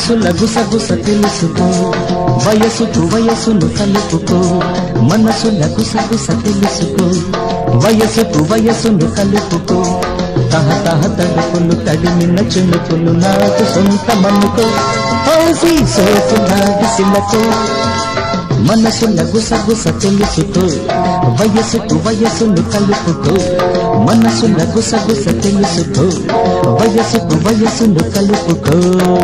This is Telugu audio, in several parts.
మనసుల గుసగుస తెలుసుకో వయసుకు వయసును కలుపుకో మనసుల గుసగుస తెలుసుకో వయసుకు వయసును కలుపుకో తహ తహ తడుపులు తడిమిన చెణుకులు నాకు సొంతమనుకో హౌసీ సోకులాడి సిలకో మనసుల గుసగుస తెలుసుకో వయసుకు వయసును కలుపుకో మనసుల గుసగుస తెలుసుకో వయసుకు వయసును కలుపుకో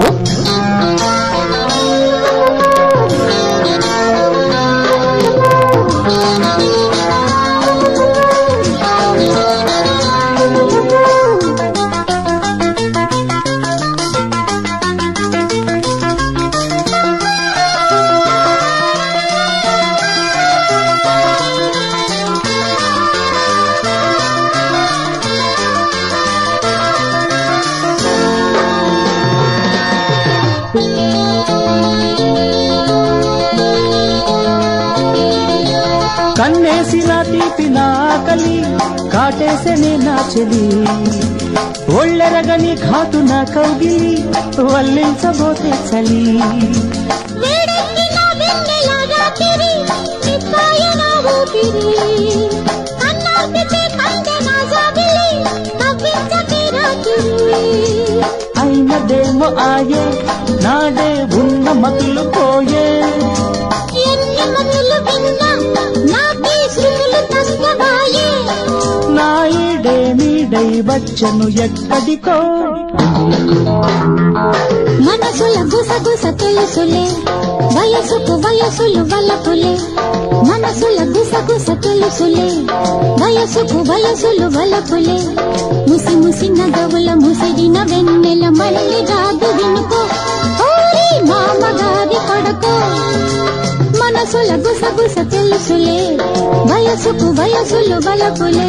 కన్నేసిన తీపి నాకలి కాటేసనే నా చెలి ఒళ్ళెరగని ఘాటు నా కౌగిలి వల్లించబోతే చలి వేడెక్కిన వెన్నెల రాత్రి నిప్పాయన ఊపిరి కన్నార్పితే కందెన జాబిలి కవ్వించకే రాత్రి అయినదేమో ఆయే నాడే ఉన్న మతులు పోయే ఎన్ని మతులు విన్నా నాకే శృతులు తగ్గవాయే నా ఈడే మీడై వచ్చను ఎక్కడికో మనసుల గుసగుస తెలుసులే వయసుకు వయసులు వలపులే మనసుల గుసగుస తెలుసులే వయసుకు వయసులు వలపులే ముసి ముసి నగవుల ముసిరిన వెన్నెల మళ్ళీ రాదు వినుకో ఓరి మామగారి కొడకో మనసుల గుసగుస తెలుసులే వయసుకు వయసులు వలపులే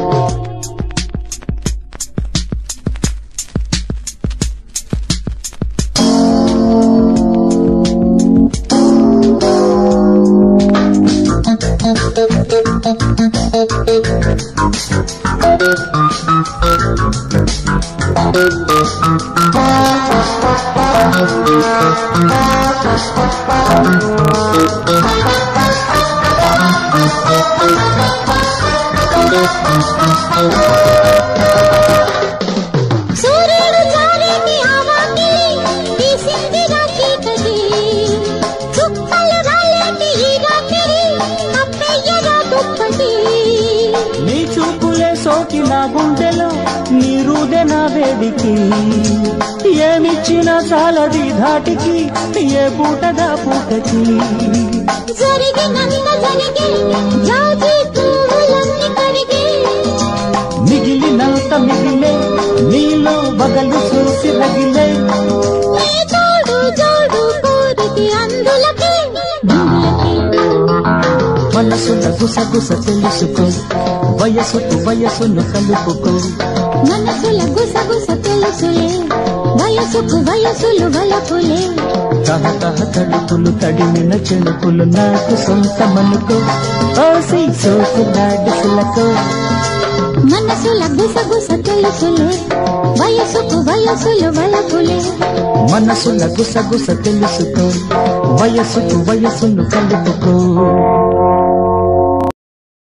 సూర్యుడు జారేటి ఆవాకిలి తీసింది నా చీకటి చుక్కలు రాలేటి ఈ రాత్రి అప్పయ్యగా దుప్పటి నీ చూపులే సోకి నా గుండెలో నీ రూదె నా వేడికి ఏమిచ్చినా చాలది ధాటికి ఏ పూటగా పూటకి జరిగినంత జరిగి జాజి పువ్వులన్నీ కరిగి మిగిలినంత మిగిలే నీలో బగలు చూసి రగిలే నీ తోడు జోడు కోరికి అందులకి అందులకి మనసుల గుసగుస తెలుసుకో వయసుకు వయసును కలుపుకో మనసుల గుసగుస తెలుసులే వయసుకు వయసులు వలపులే తహ తహ తడుపులు తడిమిన చెణుకులు నాకు సొంతమనుకో ఓసి సోకులాడిసులకో మనసుల గుసగుస తెలుసులే వయసుకు వయసులు వలపులే మనసుల గుసగుస తెలుసుకో వయసుకు వయసును కలుపుకో